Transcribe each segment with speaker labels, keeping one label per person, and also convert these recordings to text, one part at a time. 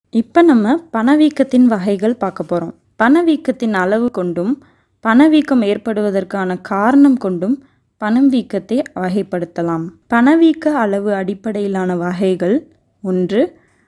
Speaker 1: இப்போ நம்ம பணவீக்கத்தின் வகைகள் பார்க்க போகிறோம் பணவீக்கத்தின் அளவு கொண்டும் பணவீக்கம் ஏற்படுவதற்கான காரணம் கொண்டும் பணவீக்கத்தை வகைப்படுத்தலாம் பணவீக்க அளவு அடிப்படையிலான வகைகள் ஒன்று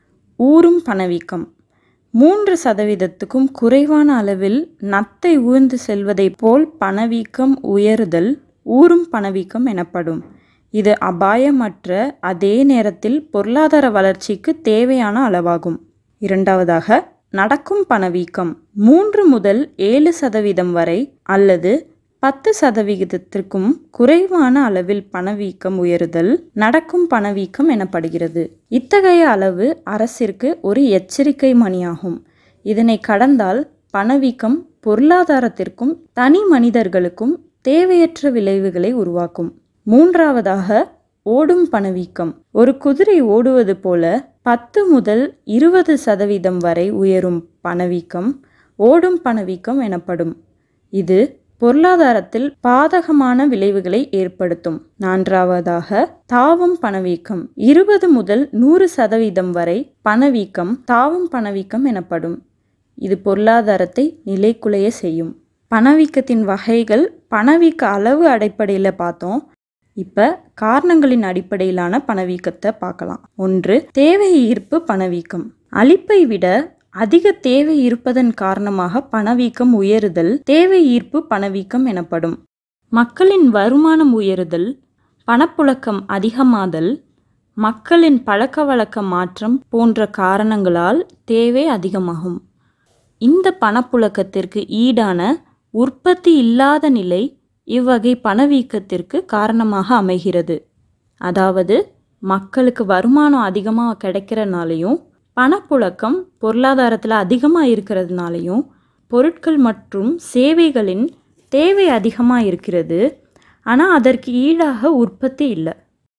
Speaker 1: ஊறும் பணவீக்கம் மூன்று சதவீதத்துக்கும் குறைவான அளவில் நத்தை ஊர்ந்து செல்வதைப் போல் பணவீக்கம் உயருதல் ஊறும் பணவீக்கம் எனப்படும் இது அபாயமற்ற அதே நேரத்தில் பொருளாதார வளர்ச்சிக்கு தேவையான அளவாகும் இரண்டாவதாக நடக்கும் பணவீக்கம் மூன்று முதல் ஏழு சதவீதம் வரை அல்லது பத்து சதவிகிதத்திற்கும் குறைவான அளவில் பணவீக்கம் உயருதல் நடக்கும் பணவீக்கம் எனப்படுகிறது இத்தகைய அளவு அரசிற்கு ஒரு எச்சரிக்கை மணியாகும் இதனை கடந்தால் பணவீக்கம் பொருளாதாரத்திற்கும் தனி மனிதர்களுக்கும் தேவையற்ற விளைவுகளை உருவாக்கும் மூன்றாவதாக ஓடும் பணவீக்கம் ஒரு குதிரை ஓடுவது போல பத்து முதல் இருபது சதவீதம் வரை உயரும் பணவீக்கம் ஓடும் பணவீக்கம் எனப்படும் இது பொருளாதாரத்தில் பாதகமான விளைவுகளை ஏற்படுத்தும் நான்காவதாக தாவும் பணவீக்கம் இருபது முதல் நூறு சதவீதம் வரை பணவீக்கம் தாவும் பணவீக்கம் எனப்படும் இது பொருளாதாரத்தை நிலைக்குலைய செய்யும் பணவீக்கத்தின் வகைகள் பணவீக்க அளவு அடிப்படையில் பார்த்தோம் இப்போ காரணங்களின் அடிப்படையிலான பணவீக்கத்தை பார்க்கலாம் ஒன்று தேவை ஈர்ப்பு பணவீக்கம் அளிப்பை விட அதிக தேவை இருப்பதன் காரணமாக பணவீக்கம் உயருதல் தேவை ஈர்ப்பு பணவீக்கம் எனப்படும் மக்களின் வருமானம் உயருதல் பணப்புழக்கம் அதிகமாதல் மக்களின் பழக்க வழக்க மாற்றம் போன்ற காரணங்களால் தேவை அதிகமாகும் இந்த பணப்புழக்கத்திற்கு ஈடான உற்பத்தி இல்லாத நிலை இவ்வகை பணவீக்கத்திற்கு காரணமாக அமைகிறது அதாவது மக்களுக்கு வருமானம் அதிகமாக கிடைக்கிறனாலையும் பணப்புழக்கம் பொருளாதாரத்தில் அதிகமாக இருக்கிறதுனாலையும் பொருட்கள் மற்றும் சேவைகளின் தேவை அதிகமாக இருக்கிறது ஆனால் அதற்கு ஈடாக உற்பத்தி இல்லை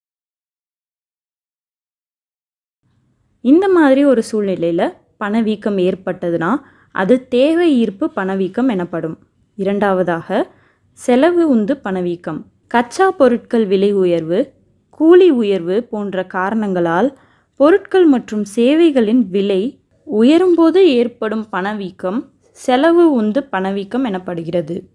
Speaker 1: இந்த மாதிரி ஒரு சூழ்நிலையில் பணவீக்கம் ஏற்பட்டதுன்னா அது தேவை ஈர்ப்பு பணவீக்கம் எனப்படும் இரண்டாவதாக செலவு உந்து பணவீக்கம் கச்சா பொருட்கள் விலை உயர்வு கூலி உயர்வு போன்ற காரணங்களால் பொருட்கள் மற்றும் சேவைகளின் விலை உயரும்போது ஏற்படும் பணவீக்கம் செலவு உந்து பணவீக்கம் எனப்படுகிறது